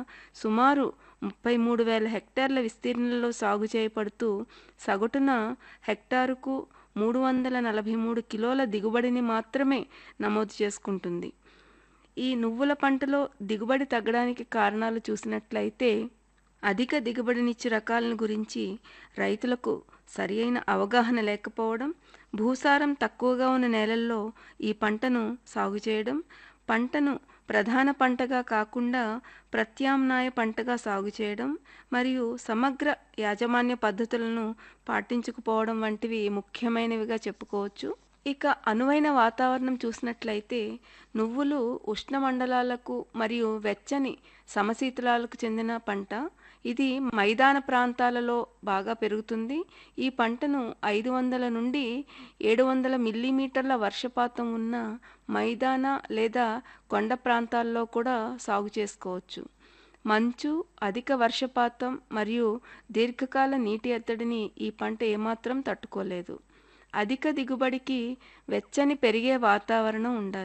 సుమారు ముప్పై మూడు వేల హెక్టార్ల విస్తీర్ణంలో సాగు చేయబడుతూ సగటున హెక్టారుకు మూడు వందల నలభై మూడు కిలోల దిగుబడిని మాత్రమే నమోదు చేసుకుంటుంది ఈ నువ్వుల పంటలో దిగుబడి తగ్గడానికి కారణాలు చూసినట్లయితే అధిక దిగుబడినిచ్చే రకాలను గురించి రైతులకు సరియైన అవగాహన లేకపోవడం భూసారం తక్కువగా ఉన్న నేలల్లో ఈ పంటను సాగు చేయడం పంటను ప్రధాన పంటగా కాకుండా ప్రత్యామ్నాయ పంటగా సాగు చేయడం మరియు సమగ్ర యాజమాన్య పద్ధతులను పాటించకపోవడం వంటివి ముఖ్యమైనవిగా చెప్పుకోవచ్చు ఇక అనువైన వాతావరణం చూసినట్లయితే నువ్వులు ఉష్ణమండలాలకు మరియు వెచ్చని సమశీతలాలకు చెందిన పంట ఇది మైదాన ప్రాంతాలలో బాగా పెరుగుతుంది ఈ పంటను ఐదు వందల నుండి ఏడు వందల మిల్లీమీటర్ల వర్షపాతం ఉన్న మైదాన లేదా కొండ ప్రాంతాల్లో కూడా సాగు చేసుకోవచ్చు మంచు అధిక వర్షపాతం మరియు దీర్ఘకాల నీటి ఎద్దడిని ఈ పంట ఏమాత్రం తట్టుకోలేదు అధిక దిగుబడికి వెచ్చని పెరిగే వాతావరణం ఉండాలి